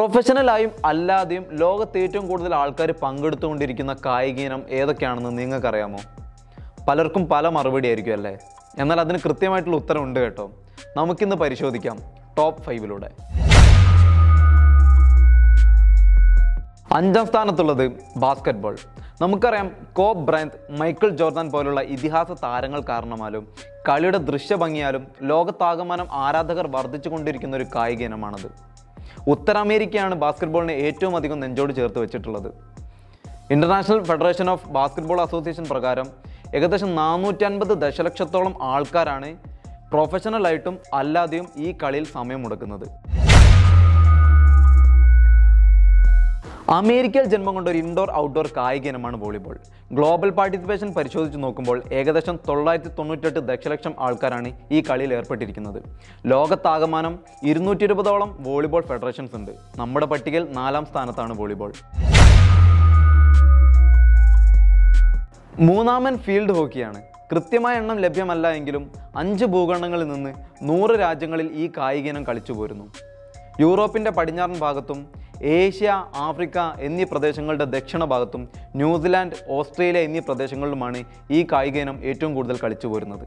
പ്രൊഫഷണലായും അല്ലാതെയും ലോകത്ത് ഏറ്റവും കൂടുതൽ ആൾക്കാർ പങ്കെടുത്തുകൊണ്ടിരിക്കുന്ന കായിക ഇനം ഏതൊക്കെയാണെന്ന് നിങ്ങൾക്കറിയാമോ പലർക്കും പല മറുപടി ആയിരിക്കും അല്ലേ എന്നാൽ അതിന് കൃത്യമായിട്ടുള്ള ഉത്തരമുണ്ട് കേട്ടോ നമുക്കിന്ന് പരിശോധിക്കാം ടോപ്പ് ഫൈവിലൂടെ അഞ്ചാം സ്ഥാനത്തുള്ളത് ബാസ്കറ്റ് ബോൾ നമുക്കറിയാം കോബ് ബ്രൈൻത് മൈക്കിൾ ജോർദാൻ പോലുള്ള ഇതിഹാസ താരങ്ങൾ കാരണമാലും കളിയുടെ ദൃശ്യഭംഗിയാലും ലോകത്താകമാനം ആരാധകർ വർദ്ധിച്ചുകൊണ്ടിരിക്കുന്ന ഒരു കായിക ഇനമാണത് ഉത്തരാമേരിക്കയാണ് ബാസ്കറ്റ്ബോളിനെ ഏറ്റവും അധികം നെഞ്ചോട് ചേർത്ത് വെച്ചിട്ടുള്ളത് international federation of basketball association പ്രകാരം ഏകദേശം നാനൂറ്റി അൻപത് ദശലക്ഷത്തോളം ആൾക്കാരാണ് പ്രൊഫഷണലായിട്ടും അല്ലാതെയും ഈ കളിയിൽ സമയം മുടക്കുന്നത് അമേരിക്കയിൽ ജന്മം കൊണ്ട ഒരു ഇൻഡോർ ഔട്ട്ഡോർ കായിക ഇനമാണ് വോളിബോൾ ഗ്ലോബൽ പാർട്ടിസിപ്പേഷൻ പരിശോധിച്ച് നോക്കുമ്പോൾ ഏകദേശം തൊള്ളായിരത്തി തൊണ്ണൂറ്റെട്ട് ദശലക്ഷം ആൾക്കാരാണ് ഈ കളിയിൽ ഏർപ്പെട്ടിരിക്കുന്നത് ലോകത്താകമാനം ഇരുന്നൂറ്റി ഇരുപതോളം വോളിബോൾ ഫെഡറേഷൻസ് ഉണ്ട് നമ്മുടെ പട്ടികയിൽ നാലാം സ്ഥാനത്താണ് വോളിബോൾ മൂന്നാമൻ ഫീൽഡ് ഹോക്കിയാണ് കൃത്യമായ എണ്ണം ലഭ്യമല്ല എങ്കിലും അഞ്ച് ഭൂഖണ്ഡങ്ങളിൽ നിന്ന് നൂറ് രാജ്യങ്ങളിൽ ഈ കായിക ഇനം കളിച്ചു പോരുന്നു യൂറോപ്പിൻ്റെ പടിഞ്ഞാറൻ ഭാഗത്തും ഏഷ്യ ആഫ്രിക്ക എന്നീ പ്രദേശങ്ങളുടെ ദക്ഷിണ ഭാഗത്തും ന്യൂസിലാൻഡ് ഓസ്ട്രേലിയ എന്നീ പ്രദേശങ്ങളിലുമാണ് ഈ കായിക ഇനം ഏറ്റവും കൂടുതൽ കളിച്ചു പോരുന്നത്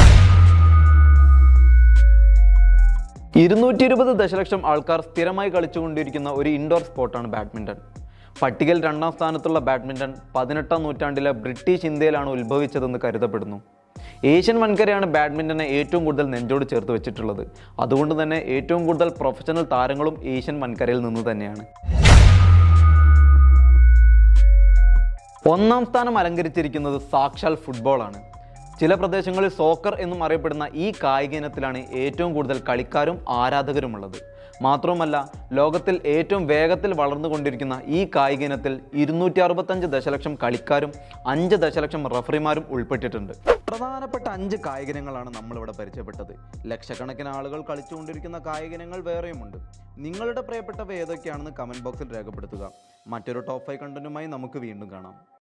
ഇരുന്നൂറ്റി ഇരുപത് ദശലക്ഷം ആൾക്കാർ സ്ഥിരമായി കളിച്ചുകൊണ്ടിരിക്കുന്ന ഒരു ഇൻഡോർ സ്പോർട്ടാണ് ബാഡ്മിൻ്റൺ പട്ടികയിൽ രണ്ടാം സ്ഥാനത്തുള്ള ബാഡ്മിൻ്റൺ പതിനെട്ടാം നൂറ്റാണ്ടിലെ ബ്രിട്ടീഷ് ഇന്ത്യയിലാണ് ഉത്ഭവിച്ചതെന്ന് കരുതപ്പെടുന്നു ഏഷ്യൻ വൻകരയാണ് ബാഡ്മിൻ്റനെ ഏറ്റവും കൂടുതൽ നെഞ്ചോട് ചേർത്ത് വെച്ചിട്ടുള്ളത് അതുകൊണ്ട് തന്നെ ഏറ്റവും കൂടുതൽ പ്രൊഫഷണൽ താരങ്ങളും ഏഷ്യൻ വൻകരയിൽ നിന്ന് തന്നെയാണ് ഒന്നാം സ്ഥാനം അലങ്കരിച്ചിരിക്കുന്നത് സാക്ഷാൽ ഫുട്ബോളാണ് ചില പ്രദേശങ്ങളിൽ സോക്കർ എന്നും അറിയപ്പെടുന്ന ഈ കായിക ഇനത്തിലാണ് ഏറ്റവും കൂടുതൽ കളിക്കാരും ആരാധകരുമുള്ളത് മാത്രവുമല്ല ലോകത്തിൽ ഏറ്റവും വേഗത്തിൽ വളർന്നുകൊണ്ടിരിക്കുന്ന ഈ കായിക ഇനത്തിൽ ഇരുന്നൂറ്റി അറുപത്തഞ്ച് ദശലക്ഷം കളിക്കാരും അഞ്ച് ദശലക്ഷം റഫറിമാരും ഉൾപ്പെട്ടിട്ടുണ്ട് പ്രധാനപ്പെട്ട അഞ്ച് കായിക ഇനങ്ങളാണ് നമ്മളിവിടെ പരിചയപ്പെട്ടത് ലക്ഷക്കണക്കിന് ആളുകൾ കളിച്ചുകൊണ്ടിരിക്കുന്ന കായിക ഇനങ്ങൾ വേറെയുമുണ്ട് നിങ്ങളുടെ പ്രിയപ്പെട്ടവ ഏതൊക്കെയാണെന്ന് കമൻറ്റ് ബോക്സിൽ രേഖപ്പെടുത്തുക മറ്റൊരു ടോപ്പ് ഫൈവ് കണ്ടന്റുമായി നമുക്ക് വീണ്ടും കാണാം